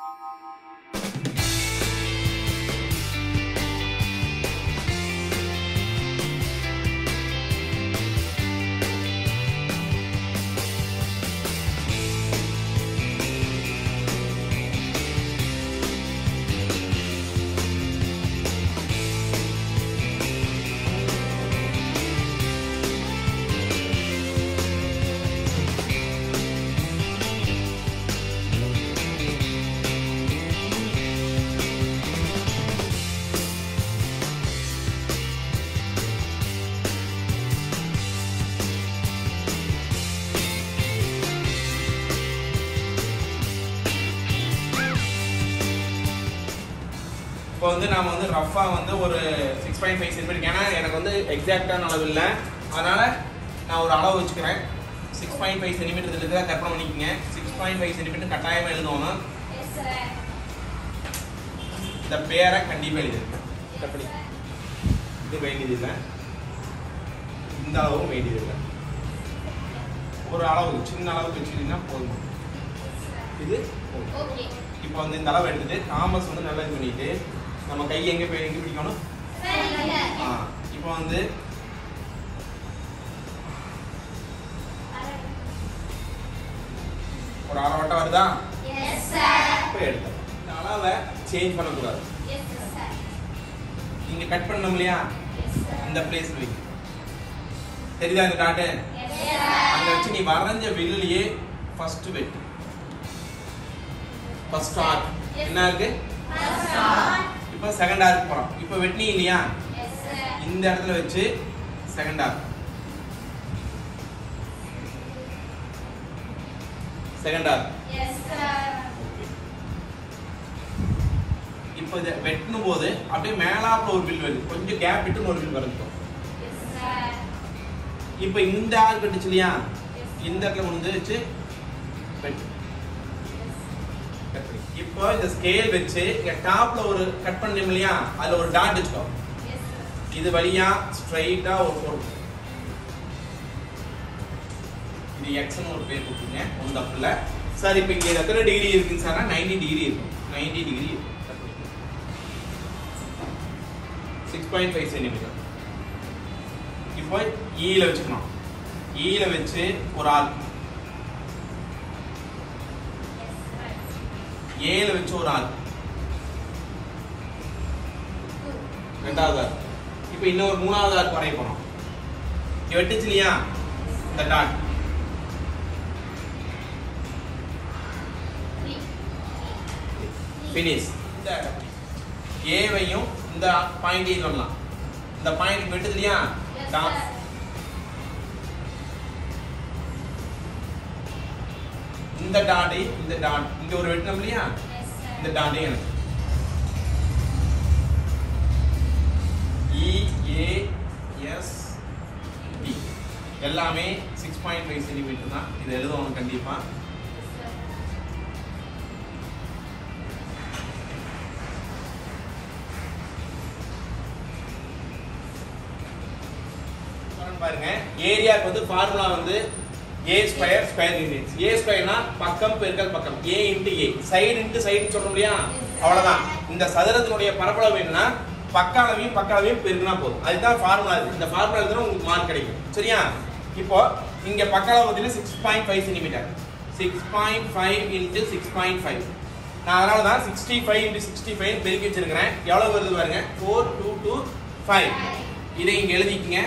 இப்போ வந்து நாம வந்து ரஃபாக வந்து ஒரு சிக்ஸ் பாயிண்ட் ஃபைவ் சென்டிமீட்டர் ஏன்னா எனக்கு வந்து எக்ஸாக்டான அளவு இல்லை அதனால நான் ஒரு அளவு வச்சுக்கிறேன் சிக்ஸ் பாயிண்ட் ஃபைவ் சென்டிமீட்டர் இருக்கிறத கற்பனை பண்ணிக்கோங்க சிக்ஸ் பாயிண்ட் ஃபைவ் சென்டிமீட்டர் கட்டாயமாக எழுதணும் இந்த பேரை கண்டிப்பாக எழுதிருக்கேன் கற்பனை இது வேண்டியது இல்லை இந்த அளவும் வேண்டியது இல்லை ஒரு அளவு சின்ன அளவுக்கு வச்சுக்கிட்டீங்கன்னா போதும் இது போதும் இப்போ வந்து இந்த அளவு எடுத்துட்டு காமர்ஸ் வந்து நல்லா இது பண்ணிட்டு நம்ம கை எங்க போய் எங்க பிடிக்கணும் ஆ இப்போ வந்து ஒரு அரை வட்டம் வருதா இப்போ எடுத்தோம் இந்த அளவை சேஞ்ச் பண்ணக்கூடாது நீங்க கட் பண்ணணும் இல்லையா இந்த பிளேஸ் வை தெரியுதா இந்த டாட்டு அங்க வச்சு நீ வரைஞ்ச வெளியிலேயே ஃபர்ஸ்ட் வெட்டு ஃபர்ஸ்ட் ஆர்க் என்ன இருக்கு இப்போ செகண்ட் ஆர்க் போறோம் இப்போ வெட்டினீங்க இல்லையா இந்த இடத்துல வச்சு செகண்ட் ஆர்க் செகண்ட் ஆர்க் இப்போ இதை வெட்டணும் போது அப்படியே மேலாப்புல ஒரு வில் வருது கொஞ்சம் கேப் விட்டு ஒரு வில் வரைஞ்சிட்டோம் இப்போ இந்த ஆர்க் வெட்டுச்சு இல்லையா இந்த இடத்துல கொண்டு வந்து வச்சு வெட்டு கட் பண்ணி. இப்போ இந்த ஸ்கேல் வச்சு இங்க டாப்ல ஒரு கட் பண்ணோம் இல்லையா அதுல ஒரு டாட் வச்சுக்கோ இது வழியா ஸ்ட்ரைட்டா ஒரு கோடு இது எக்ஸ்னு ஒரு பேர் கொடுத்துங்க ஒன் தப்புல சார் இப்போ இங்க எத்தனை டிகிரி இருக்குன்னு சார் 90 டிகிரி இருக்கும் 90 degree six point five centimetre இப்போ ஈல வச்சுக்கணும் ஈல வச்சு ஒரு ஆள் ஏல வச்சு ஒரு ஆள் ரெண்டாவது ஆள் இப்போ இன்னொரு மூணாவது ஆள் வரைய போறோம் இங்க வெட்டுச்சு இல்லையா இந்த டாட் ஃபினிஷ் இந்த ஏவையும் இந்த பாயிண்டையும் சொல்லலாம் இந்த பாயிண்ட் வெட்டுது இல்லையா டாப் இந்த டாட்டை இந்த டாட் இங்க ஒரு வெட்டணும் இல்லையா இந்த டாட்டே எனக்கு இ ஏ எஸ் டி எல்லாமே சிக்ஸ் பாயிண்ட் ஃபைவ் சென்டிமீட்டர் தான் இது எழுதணும் கண்டிப்பா அப்புறம் பாருங்க ஏரியாக்கு வந்து ஃபார்முலா வந்து A square square units A ஸ்கொயர்னா பக்கம் பெருக்கல் பக்கம் A into A side into side சொல்றோம் இல்லையா அவ்வளவுதான் இந்த சதுரத்தினுடைய பரப்பளவு என்னன்னா பக்க அளவையும் பக்க அளவையும் பெருக்கினா போதும் அதுதான் ஃபார்முலா இது இந்த ஃபார்முலா எழுதுனா உங்களுக்கு மார்க் கிடைக்கும் சரியா இப்போ இங்க பக்க அளவு பார்த்தீங்கன்னா six point five centimetre six point five into six point five நான் அதனால தான் sixty five into sixty five பெருக்கி வச்சிருக்கிறேன் எவ்வளவு வருது பாருங்க ஃபோர் டூ டூ ஃபைவ் இதை இங்க எழுதிக்கங்க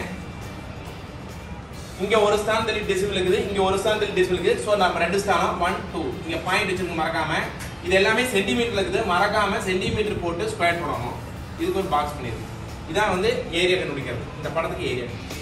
இங்க ஒரு ஸ்தானத்தில் டெசிபிள் இருக்குது இங்க ஒரு ஸ்தானத்தில் டெசிபிள் இருக்குது ஸோ நம்ம ரெண்டு ஸ்தானம் ஒன் டூ இங்க பாயிண்ட் வச்சிருக்க மறக்காம இது எல்லாமே சென்டிமீட்டர்ல இருக்குது மறக்காம சென்டிமீட்டர் போட்டு ஸ்கொயர் பண்ணணும் இதுக்கு ஒரு பாக்ஸ் பண்ணிருக்கு இதான் வந்து ஏரியா கண்டுபிடிக்கிறது இந்த படத்துக்கு ஏரியா